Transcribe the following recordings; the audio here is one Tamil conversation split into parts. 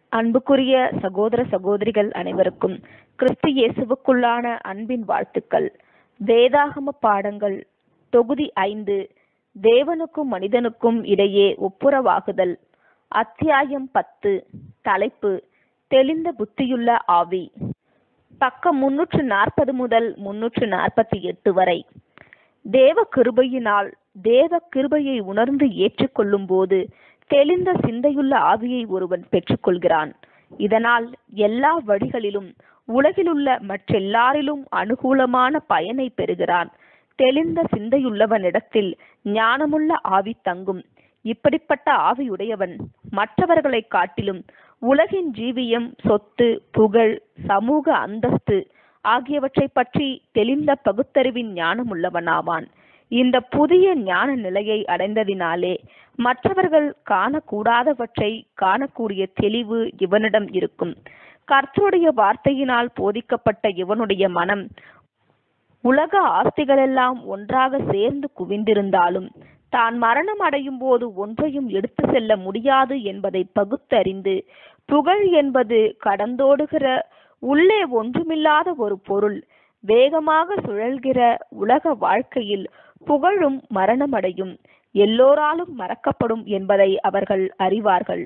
அன்புக்குரிய சகோதர சகோதரிகள் அனைவருக்கும் கிறிஸ்து இயேசுவுக்குள்ளான அன்பின் வாழ்த்துக்கள் வேதாகம பாடங்கள் தொகுதி ஐந்து தேவனுக்கும் மனிதனுக்கும் இடையே ஒப்புரவாகுதல் அத்தியாயம் பத்து தலைப்பு தெளிந்த புத்தியுள்ள ஆவி பக்கம் முன்னூற்று நாற்பது முதல் முன்னூற்று நாற்பத்தி எட்டு வரை தேவ கிருபையினால் தேவ கிருபையை உணர்ந்து ஏற்றுக்கொள்ளும் போது தெளிந்த சிந்தையுள்ள ஆவியை ஒருவன் பெற்றுக்கொள்கிறான் இதனால் எல்லா வழிகளிலும் உலகிலுள்ள மற்றெல்லாரிலும் அனுகூலமான பயனை பெறுகிறான் தெளிந்த சிந்தையுள்ளவனிடத்தில் ஞானமுள்ள ஆவி தங்கும் இப்படிப்பட்ட ஆவியுடையவன் மற்றவர்களை காட்டிலும் உலகின் ஜீவியம் சொத்து புகழ் சமூக அந்தஸ்து ஆகியவற்றை பற்றி தெளிந்த பகுத்தறிவின் ஞானமுள்ளவனாவான் இந்த புதிய ஞான நிலையை அடைந்ததினாலே மற்றவர்கள் காணக்கூடாதவற்றை காணக்கூடிய தெளிவு இவனிடம் இருக்கும் கர்த்தருடைய வார்த்தையினால் போதிக்கப்பட்ட இவனுடைய மனம் உலக ஆஸ்திகளெல்லாம் ஒன்றாக சேர்ந்து குவிந்திருந்தாலும் தான் மரணம் அடையும் போது ஒன்றையும் எடுத்து செல்ல முடியாது என்பதை பகுத்தறிந்து புகழ் என்பது கடந்தோடுகிற உள்ளே ஒன்றுமில்லாத ஒரு பொருள் வேகமாக சுழல்கிற உலக வாழ்க்கையில் புகழும் மரணமடையும் எல்லோராலும் மறக்கப்படும் என்பதை அவர்கள் அறிவார்கள்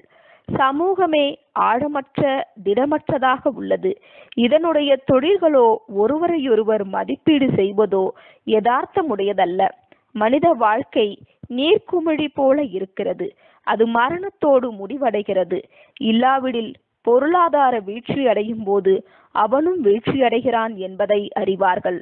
சமூகமே ஆழமற்ற திடமற்றதாக உள்ளது இதனுடைய தொழில்களோ ஒருவரையொருவர் மதிப்பீடு செய்வதோ யதார்த்தமுடையதல்ல மனித வாழ்க்கை நீர்க்குமிழி போல இருக்கிறது அது மரணத்தோடு முடிவடைகிறது இல்லாவிடில் பொருளாதார வீழ்ச்சி அடையும் போது அவனும் வீழ்ச்சி அடைகிறான் என்பதை அறிவார்கள்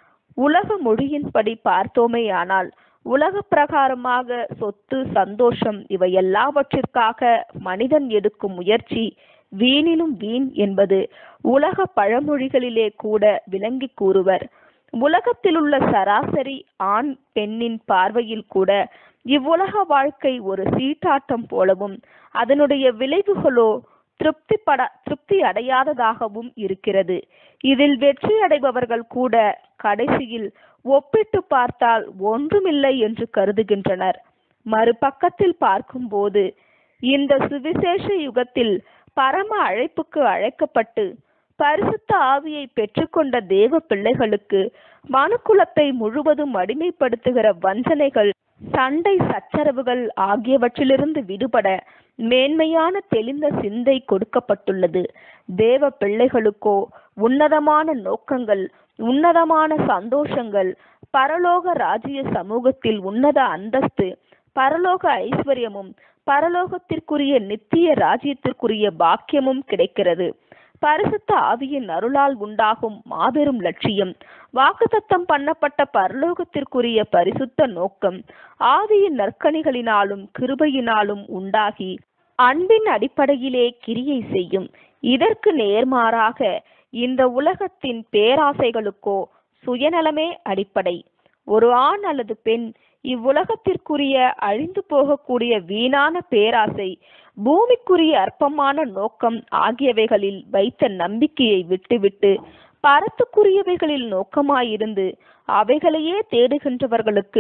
உலக மொழியின்படி பார்த்தோமேயானால் உலக பிரகாரமாக சொத்து சந்தோஷம் இவை எல்லாவற்றிற்காக மனிதன் எடுக்கும் முயற்சி வீணிலும் வீண் என்பது உலக பழமொழிகளிலே கூட விளங்கி கூறுவர் உலகத்தில் உள்ள சராசரி ஆண் பெண்ணின் பார்வையில் கூட இவ்வுலக வாழ்க்கை ஒரு சீட்டாட்டம் போலவும் அதனுடைய விளைவுகளோ திருப்திப்பட திருப்தி அடையாததாகவும் இருக்கிறது இதில் வெற்றி அடைபவர்கள் கூட கடைசியில் ஒப்பிட்டு பார்த்தால் ஒன்றுமில்லை என்று கருதுகின்றனர் மறுபக்கத்தில் பார்க்கும்போது இந்த சுவிசேஷ யுகத்தில் பரம அழைப்புக்கு அழைக்கப்பட்டு பரிசுத்த ஆவியை பெற்றுக்கொண்ட தேவ பிள்ளைகளுக்கு மனுக்குலத்தை முழுவதும் அடிமைப்படுத்துகிற வஞ்சனைகள் சண்டை சச்சரவுகள் ஆகியவற்றிலிருந்து விடுபட மேன்மையான தெளிந்த சிந்தை கொடுக்கப்பட்டுள்ளது தேவ பிள்ளைகளுக்கோ உன்னதமான நோக்கங்கள் உன்னதமான சந்தோஷங்கள் பரலோக ராஜ்ய சமூகத்தில் உன்னத அந்தஸ்து பரலோக ஐஸ்வர்யமும் பரலோகத்திற்குரிய நித்திய ராஜ்யத்திற்குரிய பாக்கியமும் கிடைக்கிறது பரிசுத்த ஆவியின் அருளால் உண்டாகும் மாபெரும் லட்சியம் வாக்குத்தத்தம் பண்ணப்பட்ட பரலோகத்திற்குரிய பரிசுத்த நோக்கம் ஆவியின் நற்கணிகளினாலும் கிருபையினாலும் உண்டாகி அன்பின் அடிப்படையிலே கிரியை செய்யும் இதற்கு நேர்மாறாக இந்த உலகத்தின் பேராசைகளுக்கோ சுயநலமே அடிப்படை ஒரு ஆண் அல்லது பெண் இவ்வுலகத்திற்குரிய அழிந்து போகக்கூடிய வீணான பேராசை பூமிக்குரிய அற்பமான நோக்கம் ஆகியவைகளில் வைத்த நம்பிக்கையை விட்டுவிட்டு பரத்துக்குரியவைகளில் நோக்கமாயிருந்து அவைகளையே தேடுகின்றவர்களுக்கு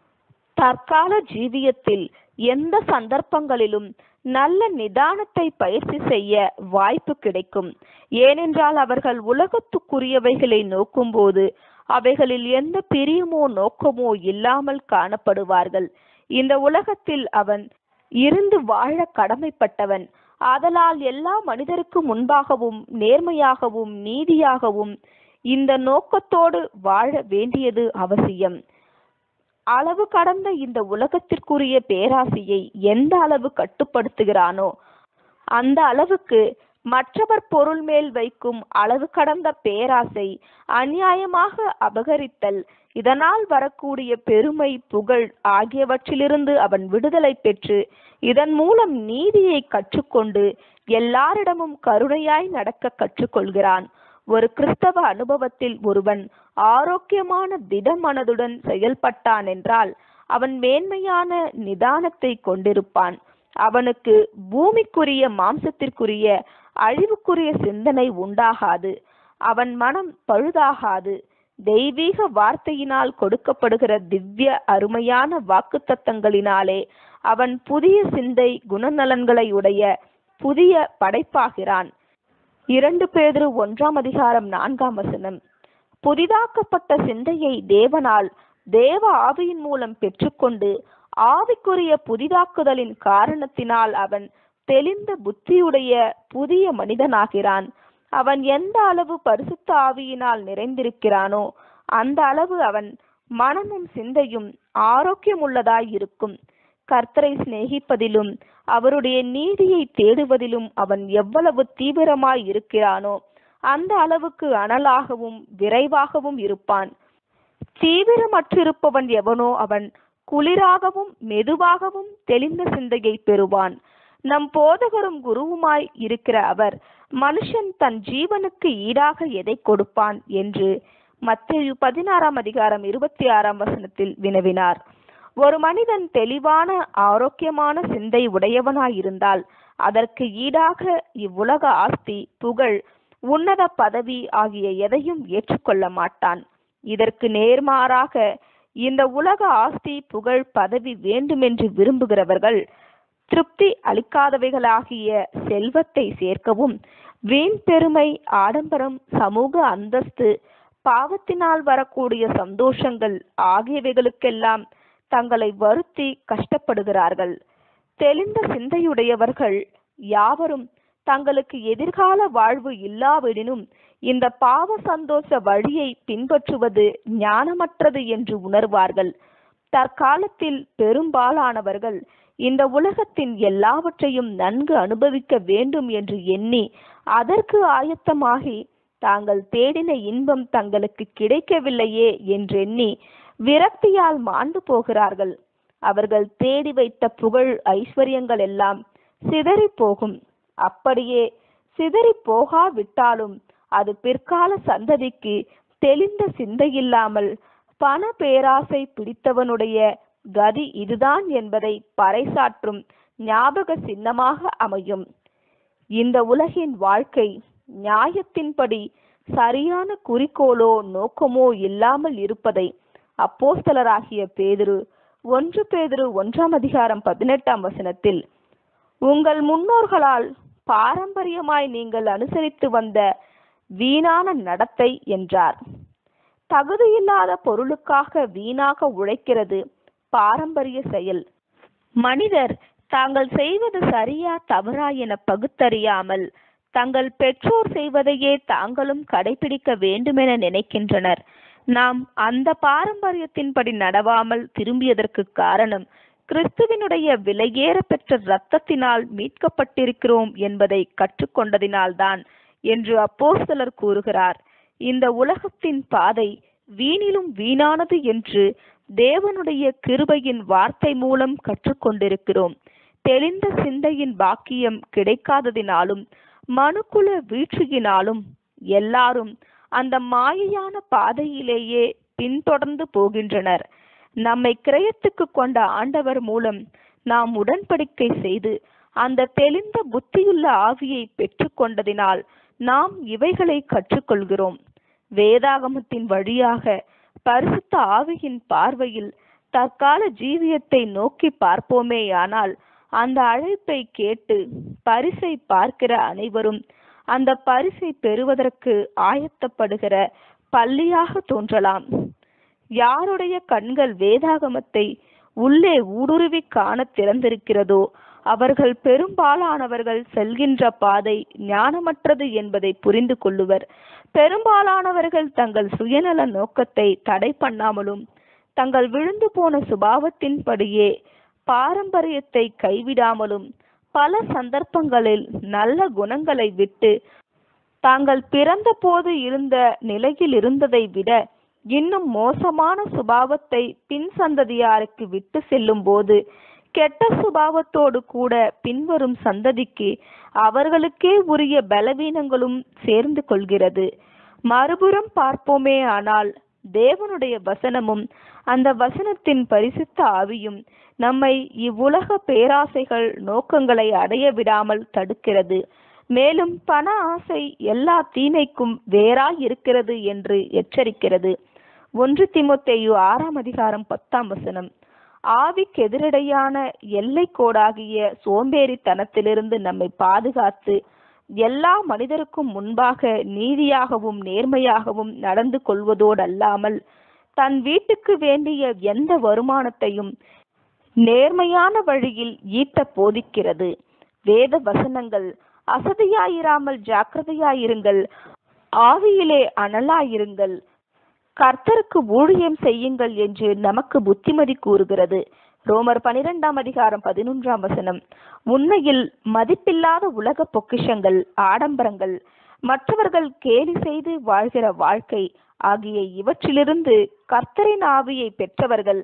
தற்கால ஜீவியத்தில் எந்த சந்தர்ப்பங்களிலும் நல்ல நிதானத்தை பயிற்சி செய்ய வாய்ப்பு கிடைக்கும் ஏனென்றால் அவர்கள் உலகத்துக்குரியவைகளை நோக்கும்போது அவைகளில் எந்த பிரியமோ நோக்கமோ இல்லாமல் காணப்படுவார்கள் இந்த உலகத்தில் அவன் இருந்து வாழ கடமைப்பட்டவன் ஆதலால் எல்லா மனிதருக்கு முன்பாகவும் நேர்மையாகவும் நீதியாகவும் இந்த நோக்கத்தோடு வாழ வேண்டியது அவசியம் அளவு கடந்த இந்த உலகத்திற்குரிய பேராசையை எந்த அளவு கட்டுப்படுத்துகிறானோ அந்த அளவுக்கு மற்றவர் பொருள் மேல் வைக்கும் அளவு கடந்த பேராசை அநியாயமாக அபகரித்தல் இதனால் வரக்கூடிய பெருமை புகழ் ஆகியவற்றிலிருந்து அவன் விடுதலை பெற்று இதன் மூலம் நீதியை கற்றுக்கொண்டு எல்லாரிடமும் கருணையாய் நடக்க கற்றுக்கொள்கிறான் ஒரு கிறிஸ்தவ அனுபவத்தில் ஒருவன் ஆரோக்கியமான திடமனதுடன் செயல்பட்டான் என்றால் அவன் மேன்மையான நிதானத்தை கொண்டிருப்பான் அவனுக்கு பூமிக்குரிய மாம்சத்திற்குரிய அழிவுக்குரிய சிந்தனை உண்டாகாது அவன் மனம் பழுதாகாது தெய்வீக வார்த்தையினால் கொடுக்கப்படுகிற திவ்ய அருமையான வாக்குத்தத்தங்களினாலே அவன் புதிய சிந்தை குணநலன்களை உடைய புதிய படைப்பாகிறான் இரண்டு பேதுரு ஒன்றாம் அதிகாரம் நான்காம் வசனம் புதிதாக்கப்பட்ட சிந்தையை தேவனால் தேவ ஆவியின் மூலம் பெற்றுக்கொண்டு ஆவிக்குரிய புதிதாக்குதலின் காரணத்தினால் அவன் தெளிந்த புத்தியுடைய புதிய மனிதனாகிறான் அவன் எந்த அளவு பரிசுத்த ஆவியினால் நிறைந்திருக்கிறானோ அந்த அளவு அவன் மனமும் சிந்தையும் ஆரோக்கியமுள்ளதாய் இருக்கும் கர்த்தரை சிநேகிப்பதிலும் அவருடைய நீதியை தேடுவதிலும் அவன் எவ்வளவு தீவிரமாய் இருக்கிறானோ அந்த அளவுக்கு அனலாகவும் விரைவாகவும் இருப்பான் தீவிரமற்றிருப்பவன் எவனோ அவன் குளிராகவும் மெதுவாகவும் தெளிந்த சிந்தையை பெறுவான் நம் போதகரும் குருவுமாய் இருக்கிற அவர் மனுஷன் தன் ஜீவனுக்கு ஈடாக எதை கொடுப்பான் என்று மத்தேயு பதினாறாம் அதிகாரம் இருபத்தி ஆறாம் வசனத்தில் வினவினார் ஒரு மனிதன் தெளிவான ஆரோக்கியமான சிந்தை உடையவனாயிருந்தால் அதற்கு ஈடாக இவ்வுலக ஆஸ்தி புகழ் உன்னத பதவி ஆகிய எதையும் ஏற்றுக்கொள்ள மாட்டான் இதற்கு நேர்மாறாக இந்த உலக ஆஸ்தி புகழ் பதவி வேண்டுமென்று விரும்புகிறவர்கள் திருப்தி அளிக்காதவைகளாகிய செல்வத்தை சேர்க்கவும் வீண் பெருமை ஆடம்பரம் சமூக அந்தஸ்து பாவத்தினால் வரக்கூடிய சந்தோஷங்கள் ஆகியவைகளுக்கெல்லாம் தங்களை வருத்தி கஷ்டப்படுகிறார்கள் தெளிந்த சிந்தையுடையவர்கள் யாவரும் தங்களுக்கு எதிர்கால வாழ்வு இல்லாவிடினும் இந்த பாவ சந்தோஷ வழியை பின்பற்றுவது ஞானமற்றது என்று உணர்வார்கள் தற்காலத்தில் பெரும்பாலானவர்கள் இந்த உலகத்தின் எல்லாவற்றையும் நன்கு அனுபவிக்க வேண்டும் என்று எண்ணி அதற்கு ஆயத்தமாகி தாங்கள் தேடின இன்பம் தங்களுக்கு கிடைக்கவில்லையே என்றெண்ணி விரக்தியால் மாண்டு போகிறார்கள் அவர்கள் தேடி வைத்த புகழ் ஐஸ்வர்யங்கள் எல்லாம் சிதறி போகும் அப்படியே சிதறி போகாவிட்டாலும் அது பிற்கால சந்ததிக்கு தெளிந்த சிந்தையில்லாமல் பண பேராசை பிடித்தவனுடைய கதி இதுதான் என்பதை பறைசாற்றும் ஞாபக சின்னமாக அமையும் இந்த உலகின் வாழ்க்கை நியாயத்தின்படி சரியான குறிக்கோளோ நோக்கமோ இல்லாமல் இருப்பதை அப்போஸ்தலராகிய பேதுரு ஒன்று பேதுரு ஒன்றாம் அதிகாரம் பதினெட்டாம் வசனத்தில் உங்கள் முன்னோர்களால் பாரம்பரியமாய் நீங்கள் அனுசரித்து வந்த வீணான நடத்தை என்றார் தகுதியில்லாத பொருளுக்காக வீணாக உழைக்கிறது பாரம்பரிய செயல் மனிதர் தாங்கள் செய்வது சரியா தவறா என பகுத்தறியாமல் தங்கள் பெற்றோர் செய்வதையே தாங்களும் கடைபிடிக்க வேண்டுமென நினைக்கின்றனர் நாம் அந்த பாரம்பரியத்தின்படி நடவாமல் திரும்பியதற்கு காரணம் கிறிஸ்துவினுடைய விலையேற பெற்ற இரத்தத்தினால் மீட்கப்பட்டிருக்கிறோம் என்பதை கற்றுக்கொண்டதினால்தான் என்று அப்போஸ்தலர் கூறுகிறார் இந்த உலகத்தின் பாதை வீணிலும் வீணானது என்று தேவனுடைய கிருபையின் வார்த்தை மூலம் கற்றுக்கொண்டிருக்கிறோம் தெளிந்த சிந்தையின் பாக்கியம் கிடைக்காததினாலும் மனுக்குல வீழ்ச்சியினாலும் எல்லாரும் அந்த மாயையான பாதையிலேயே பின்தொடர்ந்து போகின்றனர் நம்மை கிரயத்துக்கு கொண்ட ஆண்டவர் மூலம் நாம் உடன்படிக்கை செய்து அந்த தெளிந்த புத்தியுள்ள ஆவியை பெற்றுக்கொண்டதினால் நாம் இவைகளை கற்றுக்கொள்கிறோம் வேதாகமத்தின் வழியாக பரிசுத்த ஆவியின் பார்வையில் தற்கால ஜீவியத்தை நோக்கி பார்ப்போமேயானால் அந்த அழைப்பை கேட்டு பரிசை பார்க்கிற அனைவரும் அந்த பரிசை பெறுவதற்கு ஆயத்தப்படுகிற பள்ளியாக தோன்றலாம் யாருடைய கண்கள் வேதாகமத்தை உள்ளே ஊடுருவி காண திறந்திருக்கிறதோ அவர்கள் பெரும்பாலானவர்கள் செல்கின்ற பாதை ஞானமற்றது என்பதை புரிந்து கொள்ளுவர் பெரும்பாலானவர்கள் தங்கள் சுயநல நோக்கத்தை தடை பண்ணாமலும் தங்கள் விழுந்து போன சுபாவத்தின்படியே பாரம்பரியத்தை கைவிடாமலும் பல சந்தர்ப்பங்களில் நல்ல குணங்களை விட்டு தாங்கள் பிறந்த போது இருந்த நிலையில் இருந்ததை விட இன்னும் மோசமான சுபாவத்தை பின் சந்ததியாருக்கு விட்டு செல்லும் போது கெட்ட சுபாவத்தோடு கூட பின்வரும் சந்ததிக்கு அவர்களுக்கே உரிய பலவீனங்களும் சேர்ந்து கொள்கிறது மறுபுறம் பார்ப்போமே ஆனால் தேவனுடைய வசனமும் அந்த வசனத்தின் பரிசுத்த ஆவியும் நம்மை இவ்வுலக பேராசைகள் நோக்கங்களை அடைய விடாமல் தடுக்கிறது மேலும் பண ஆசை எல்லா தீமைக்கும் வேறாய் இருக்கிறது என்று எச்சரிக்கிறது ஒன்று திமுத்தேயு ஆறாம் அதிகாரம் பத்தாம் வசனம் ஆவிக்கு எதிரடையான எல்லை கோடாகிய சோம்பேறித்தனத்திலிருந்து நம்மை பாதுகாத்து எல்லா மனிதருக்கும் முன்பாக நீதியாகவும் நேர்மையாகவும் நடந்து கொள்வதோடல்லாமல் தன் வீட்டுக்கு வேண்டிய எந்த வருமானத்தையும் நேர்மையான வழியில் ஈட்ட போதிக்கிறது வேத வசனங்கள் அசதியாயிராமல் ஜாக்கிரதையாயிருங்கள் ஆவியிலே அனலாயிருங்கள் கர்த்தருக்கு ஊழியம் செய்யுங்கள் என்று நமக்கு புத்திமதி கூறுகிறது ரோமர் பனிரெண்டாம் அதிகாரம் பதினொன்றாம் வசனம் உண்மையில் மதிப்பில்லாத உலக பொக்கிஷங்கள் ஆடம்பரங்கள் மற்றவர்கள் கேலி செய்து வாழ்கிற வாழ்க்கை ஆகிய இவற்றிலிருந்து கர்த்தரின் ஆவியை பெற்றவர்கள்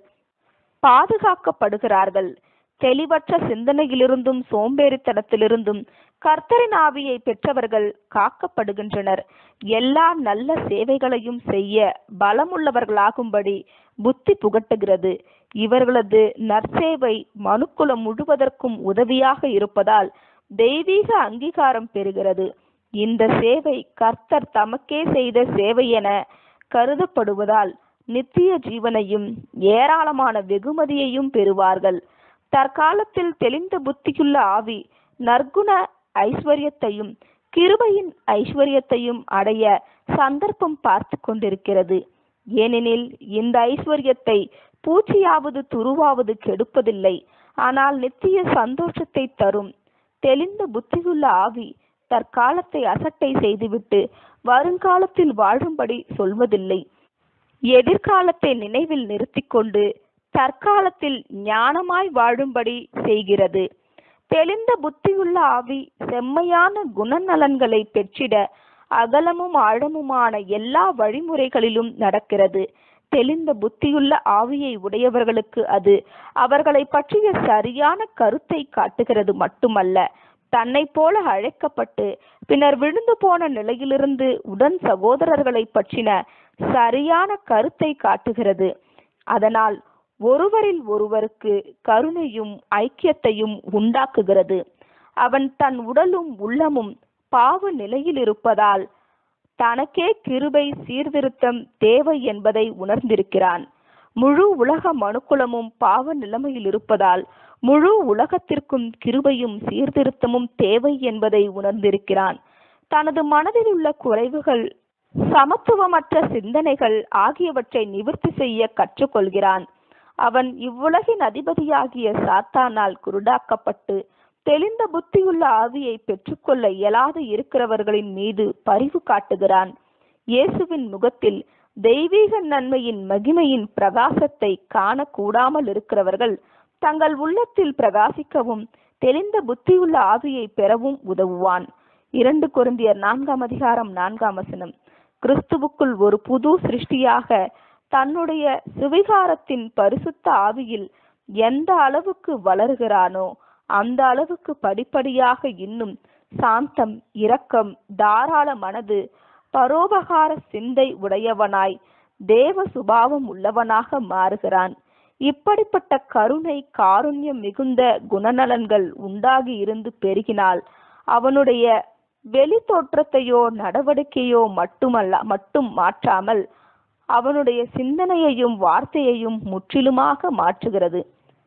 பாதுகாக்கப்படுகிறார்கள் தெளிவற்ற சிந்தனையிலிருந்தும் சோம்பேறித்தனத்திலிருந்தும் கர்த்தரின் ஆவியை பெற்றவர்கள் காக்கப்படுகின்றனர் எல்லா நல்ல சேவைகளையும் செய்ய பலமுள்ளவர்களாகும்படி புத்தி புகட்டுகிறது இவர்களது நற்சேவை மனுக்குலம் முழுவதற்கும் உதவியாக இருப்பதால் தெய்வீக அங்கீகாரம் பெறுகிறது இந்த சேவை கர்த்தர் தமக்கே செய்த சேவை என கருதப்படுவதால் நித்திய ஜீவனையும் ஏராளமான வெகுமதியையும் பெறுவார்கள் தற்காலத்தில் தெளிந்த புத்தியுள்ள ஆவி நற்குண ஐஸ்வர்யத்தையும் கிருபையின் ஐஸ்வர்யத்தையும் அடைய சந்தர்ப்பம் பார்த்து கொண்டிருக்கிறது ஏனெனில் இந்த ஐஸ்வர்யத்தை பூச்சியாவது துருவாவது கெடுப்பதில்லை ஆனால் நித்திய சந்தோஷத்தை தரும் தெளிந்த புத்தியுள்ள ஆவி தற்காலத்தை அசட்டை செய்துவிட்டு வருங்காலத்தில் வாழும்படி சொல்வதில்லை எதிர்காலத்தை நினைவில் நிறுத்திக்கொண்டு தற்காலத்தில் ஞானமாய் வாழும்படி செய்கிறது தெளிந்த புத்தியுள்ள ஆவி செம்மையான குணநலன்களை பெற்றிட அகலமும் ஆழமுமான எல்லா வழிமுறைகளிலும் நடக்கிறது தெளிந்த புத்தியுள்ள ஆவியை உடையவர்களுக்கு அது அவர்களை பற்றிய சரியான கருத்தை காட்டுகிறது மட்டுமல்ல தன்னை போல அழைக்கப்பட்டு பின்னர் விழுந்து போன நிலையிலிருந்து உடன் சகோதரர்களை பற்றின சரியான கருத்தை காட்டுகிறது அதனால் ஒருவரில் ஒருவருக்கு கருணையும் ஐக்கியத்தையும் உண்டாக்குகிறது அவன் தன் உடலும் உள்ளமும் பாவ நிலையில் இருப்பதால் தனக்கே கிருபை சீர்திருத்தம் தேவை என்பதை உணர்ந்திருக்கிறான் முழு உலக மனுக்குலமும் பாவ நிலைமையில் இருப்பதால் முழு உலகத்திற்கும் கிருபையும் சீர்திருத்தமும் தேவை என்பதை உணர்ந்திருக்கிறான் தனது மனதில் உள்ள குறைவுகள் சமத்துவமற்ற சிந்தனைகள் ஆகியவற்றை நிவர்த்தி செய்ய கற்றுக்கொள்கிறான் அவன் இவ்வுலகின் அதிபதியாகிய சாத்தானால் குருடாக்கப்பட்டு தெளிந்த புத்தியுள்ள ஆவியை பெற்றுக்கொள்ள இயலாது இருக்கிறவர்களின் மீது பரிவு காட்டுகிறான் இயேசுவின் முகத்தில் தெய்வீக நன்மையின் மகிமையின் பிரகாசத்தை காணக்கூடாமல் இருக்கிறவர்கள் தங்கள் உள்ளத்தில் பிரகாசிக்கவும் தெளிந்த புத்தியுள்ள ஆவியை பெறவும் உதவுவான் இரண்டு கொரிந்தியர் நான்காம் அதிகாரம் நான்காம் வசனம் கிறிஸ்துவுக்குள் ஒரு புது சிருஷ்டியாக தன்னுடைய சுவிகாரத்தின் பரிசுத்த ஆவியில் எந்த அளவுக்கு வளருகிறானோ அந்த அளவுக்கு படிப்படியாக இன்னும் சாந்தம் இரக்கம் தாராள மனது பரோபகார சிந்தை உடையவனாய் தேவ சுபாவம் உள்ளவனாக மாறுகிறான் இப்படிப்பட்ட கருணை காருண்யம் மிகுந்த குணநலன்கள் உண்டாகி இருந்து பெருகினால் அவனுடைய வெளி தோற்றத்தையோ நடவடிக்கையோ மட்டுமல்ல மட்டும் மாற்றாமல் அவனுடைய சிந்தனையையும் வார்த்தையையும் முற்றிலுமாக மாற்றுகிறது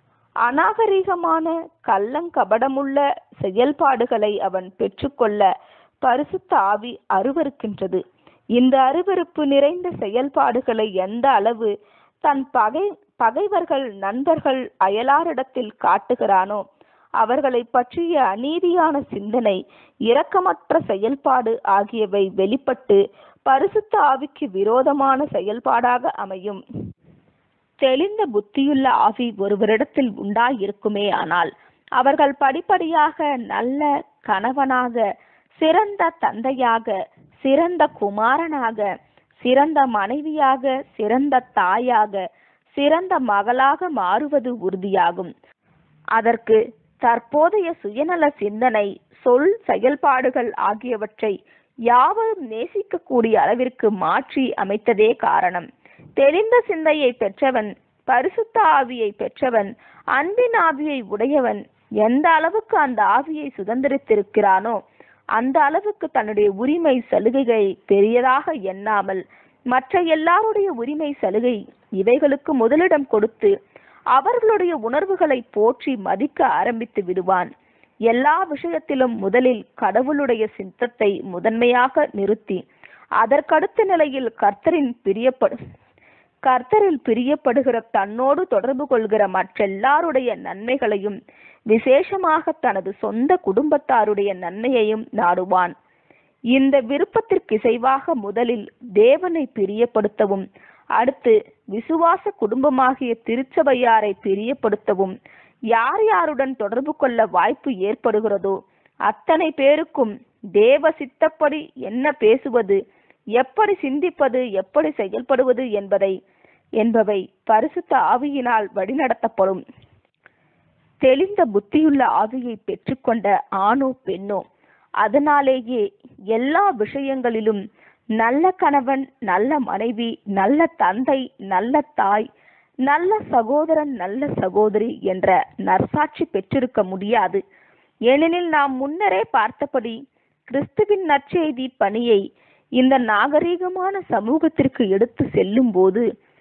அநாகரிகமான கள்ளங்கபடமுள்ள செயல்பாடுகளை அவன் பெற்றுக்கொள்ள பரிசுத்த ஆவி அருவருக்கின்றது இந்த அருவருப்பு நிறைந்த செயல்பாடுகளை எந்த அளவு தன் பகை பகைவர்கள் நண்பர்கள் அயலாரிடத்தில் காட்டுகிறானோ அவர்களை பற்றிய அநீதியான சிந்தனை இரக்கமற்ற செயல்பாடு ஆகியவை வெளிப்பட்டு பரிசுத்த ஆவிக்கு விரோதமான செயல்பாடாக அமையும் தெளிந்த புத்தியுள்ள ஆவி ஒருவரிடத்தில் உண்டாயிருக்குமே ஆனால் அவர்கள் படிப்படியாக நல்ல கணவனாக சிறந்த தந்தையாக சிறந்த குமாரனாக சிறந்த மனைவியாக சிறந்த தாயாக சிறந்த மகளாக மாறுவது உறுதியாகும் அதற்கு தற்போதைய சுயநல சிந்தனை சொல் செயல்பாடுகள் ஆகியவற்றை யாவரும் நேசிக்கக்கூடிய அளவிற்கு மாற்றி அமைத்ததே காரணம் தெரிந்த சிந்தையை பெற்றவன் பரிசுத்த ஆவியை பெற்றவன் அன்பின் ஆவியை உடையவன் எந்த அளவுக்கு அந்த ஆவியை சுதந்திரித்திருக்கிறானோ அந்த அளவுக்கு தன்னுடைய உரிமை சலுகைகளை பெரியதாக எண்ணாமல் மற்ற எல்லாருடைய உரிமை சலுகை இவைகளுக்கு முதலிடம் கொடுத்து அவர்களுடைய உணர்வுகளை போற்றி மதிக்க ஆரம்பித்து விடுவான் எல்லா விஷயத்திலும் முதலில் கடவுளுடைய சித்தத்தை முதன்மையாக நிறுத்தி அதற்கடுத்த நிலையில் கர்த்தரின் பிரியப்படு கர்த்தரில் பிரியப்படுகிற தன்னோடு தொடர்பு கொள்கிற மற்றெல்லாருடைய நன்மைகளையும் விசேஷமாக தனது சொந்த குடும்பத்தாருடைய நன்மையையும் நாடுவான் இந்த விருப்பத்திற்கு இசைவாக முதலில் தேவனை பிரியப்படுத்தவும் அடுத்து விசுவாச குடும்பமாகிய திருச்சபையாரை பிரியப்படுத்தவும் யார் யாருடன் தொடர்பு கொள்ள வாய்ப்பு ஏற்படுகிறதோ அத்தனை பேருக்கும் தேவ சித்தப்படி என்ன பேசுவது எப்படி சிந்திப்பது எப்படி செயல்படுவது என்பதை என்பவை பரிசுத்த ஆவியினால் வழிநடத்தப்படும் தெளிந்த புத்தியுள்ள ஆவியை பெற்றுக்கொண்ட ஆணோ பெண்ணோ அதனாலேயே எல்லா விஷயங்களிலும் நல்ல கணவன் நல்ல மனைவி நல்ல தந்தை நல்ல தாய் நல்ல சகோதரன் நல்ல சகோதரி என்ற நற்சாட்சி பெற்றிருக்க முடியாது ஏனெனில் நாம் முன்னரே பார்த்தபடி கிறிஸ்துவின் நற்செய்தி பணியை இந்த நாகரீகமான சமூகத்திற்கு எடுத்து செல்லும் போது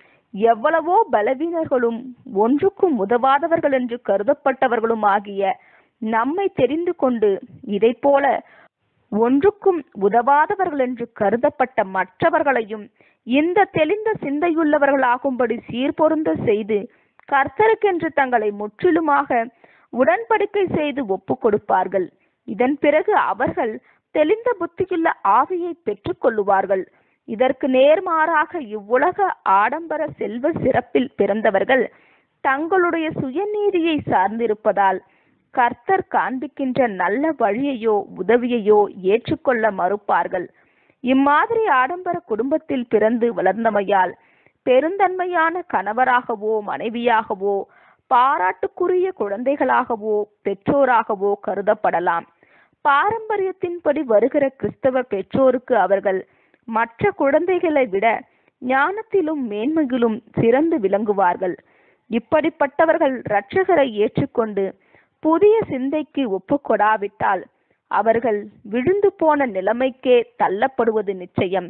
எவ்வளவோ பலவீனர்களும் ஒன்றுக்கும் உதவாதவர்கள் என்று கருதப்பட்டவர்களும் ஆகிய நம்மை தெரிந்து கொண்டு இதை போல ஒன்றுக்கும் உதவாதவர்கள் என்று கருதப்பட்ட மற்றவர்களையும் இந்த தெளிந்த சிந்தையுள்ளவர்களாகும்படி சீர்பொருந்த செய்து கர்த்தருக்கென்று தங்களை முற்றிலுமாக உடன்படிக்கை செய்து ஒப்பு கொடுப்பார்கள் இதன் பிறகு அவர்கள் தெளிந்த புத்தியுள்ள ஆவியை பெற்றுக் கொள்ளுவார்கள் இதற்கு நேர்மாறாக இவ்வுலக ஆடம்பர செல்வ சிறப்பில் பிறந்தவர்கள் தங்களுடைய சுயநீதியை சார்ந்திருப்பதால் கர்த்தர் காண்பிக்கின்ற நல்ல வழியையோ உதவியையோ ஏற்றுக்கொள்ள மறுப்பார்கள் இம்மாதிரி ஆடம்பர குடும்பத்தில் பிறந்து வளர்ந்தமையால் பெருந்தன்மையான கணவராகவோ மனைவியாகவோ பாராட்டுக்குரிய குழந்தைகளாகவோ பெற்றோராகவோ கருதப்படலாம் பாரம்பரியத்தின்படி வருகிற கிறிஸ்தவ பெற்றோருக்கு அவர்கள் மற்ற குழந்தைகளை விட ஞானத்திலும் மேன்மையிலும் சிறந்து விளங்குவார்கள் இப்படிப்பட்டவர்கள் இரட்சகரை ஏற்றுக்கொண்டு புதிய சிந்தைக்கு ஒப்புக்கொடாவிட்டால் அவர்கள் விழுந்து போன நிலைமைக்கே தள்ளப்படுவது நிச்சயம்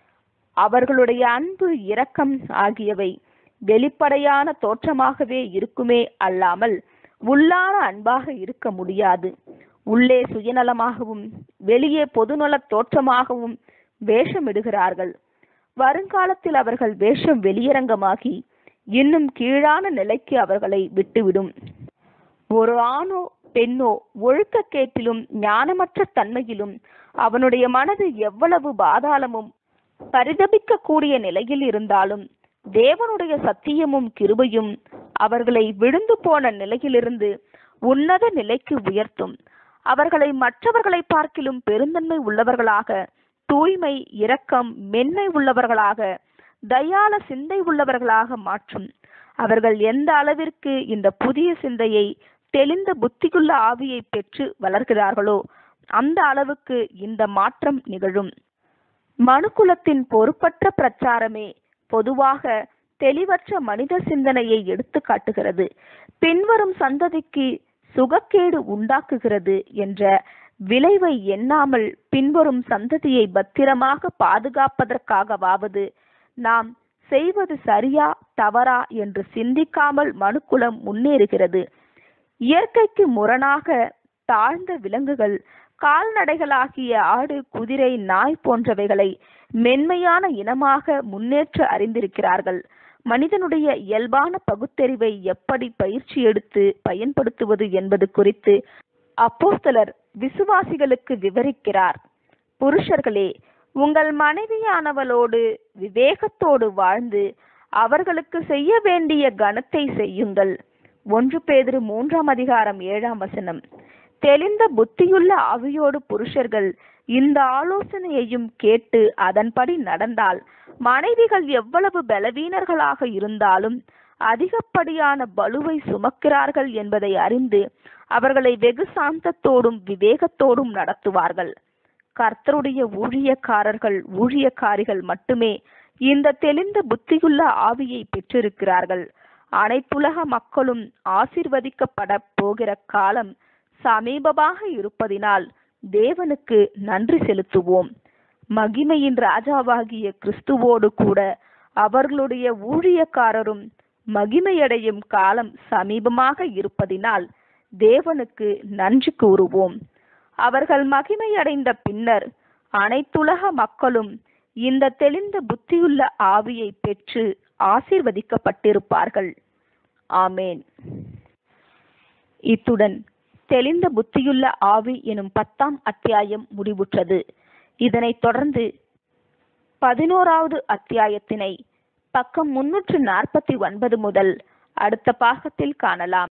அவர்களுடைய அன்பு இரக்கம் ஆகியவை வெளிப்படையான தோற்றமாகவே இருக்குமே அல்லாமல் உள்ளான அன்பாக இருக்க முடியாது உள்ளே சுயநலமாகவும் வெளியே பொதுநல தோற்றமாகவும் வேஷமிடுகிறார்கள் வருங்காலத்தில் அவர்கள் வேஷம் வெளியரங்கமாகி இன்னும் கீழான நிலைக்கு அவர்களை விட்டுவிடும் ஒரு ஆணோ பெண்ணோ ஒழுக்கக்கேட்டிலும் ஞானமற்ற தன்மையிலும் அவனுடைய மனது எவ்வளவு பாதாளமும் பரிதபிக்கக்கூடிய நிலையில் இருந்தாலும் தேவனுடைய சத்தியமும் கிருபையும் அவர்களை விழுந்து போன நிலையிலிருந்து உன்னத நிலைக்கு உயர்த்தும் அவர்களை மற்றவர்களை பார்க்கிலும் பெருந்தன்மை உள்ளவர்களாக தூய்மை இரக்கம் மென்மை உள்ளவர்களாக தயால சிந்தை உள்ளவர்களாக மாற்றும் அவர்கள் எந்த அளவிற்கு இந்த புதிய சிந்தையை தெளிந்த புத்தியுள்ள ஆவியை பெற்று வளர்கிறார்களோ அந்த அளவுக்கு இந்த மாற்றம் நிகழும் மனுக்குலத்தின் பொறுப்பற்ற பிரச்சாரமே பொதுவாக தெளிவற்ற மனித சிந்தனையை எடுத்து காட்டுகிறது பின்வரும் சந்ததிக்கு சுகக்கேடு உண்டாக்குகிறது என்ற விளைவை எண்ணாமல் பின்வரும் சந்ததியை பத்திரமாக பாதுகாப்பதற்காகவாவது நாம் செய்வது சரியா தவறா என்று சிந்திக்காமல் மனுக்குலம் முன்னேறுகிறது இயற்கைக்கு முரணாக தாழ்ந்த விலங்குகள் கால்நடைகளாகிய ஆடு குதிரை நாய் போன்றவைகளை மென்மையான இனமாக முன்னேற்ற அறிந்திருக்கிறார்கள் மனிதனுடைய இயல்பான பகுத்தறிவை எப்படி பயிற்சி எடுத்து பயன்படுத்துவது என்பது குறித்து அப்போஸ்தலர் விசுவாசிகளுக்கு விவரிக்கிறார் புருஷர்களே உங்கள் மனைவியானவளோடு விவேகத்தோடு வாழ்ந்து அவர்களுக்கு செய்ய வேண்டிய கனத்தை செய்யுங்கள் ஒன்று பேதிரு மூன்றாம் அதிகாரம் ஏழாம் வசனம் தெளிந்த புத்தியுள்ள ஆவியோடு புருஷர்கள் இந்த ஆலோசனையையும் கேட்டு அதன்படி நடந்தால் மனைவிகள் எவ்வளவு பலவீனர்களாக இருந்தாலும் அதிகப்படியான பலுவை சுமக்கிறார்கள் என்பதை அறிந்து அவர்களை வெகு சாந்தத்தோடும் விவேகத்தோடும் நடத்துவார்கள் கர்த்தருடைய ஊழியக்காரர்கள் ஊழியக்காரிகள் மட்டுமே இந்த தெளிந்த புத்தியுள்ள ஆவியை பெற்றிருக்கிறார்கள் அனைத்துலக மக்களும் ஆசிர்வதிக்கப்பட போகிற காலம் சமீபமாக இருப்பதினால் தேவனுக்கு நன்றி செலுத்துவோம் மகிமையின் ராஜாவாகிய கிறிஸ்துவோடு கூட அவர்களுடைய ஊழியக்காரரும் மகிமையடையும் காலம் சமீபமாக இருப்பதினால் தேவனுக்கு நன்றி கூறுவோம் அவர்கள் மகிமையடைந்த பின்னர் அனைத்துலக மக்களும் இந்த தெளிந்த புத்தியுள்ள ஆவியை பெற்று ஆசீர்வதிக்கப்பட்டிருப்பார்கள் ஆமேன் இத்துடன் தெளிந்த புத்தியுள்ள ஆவி எனும் பத்தாம் அத்தியாயம் முடிவுற்றது இதனைத் தொடர்ந்து பதினோராவது அத்தியாயத்தினை பக்கம் முன்னூற்று நாற்பத்தி ஒன்பது முதல் அடுத்த பாகத்தில் காணலாம்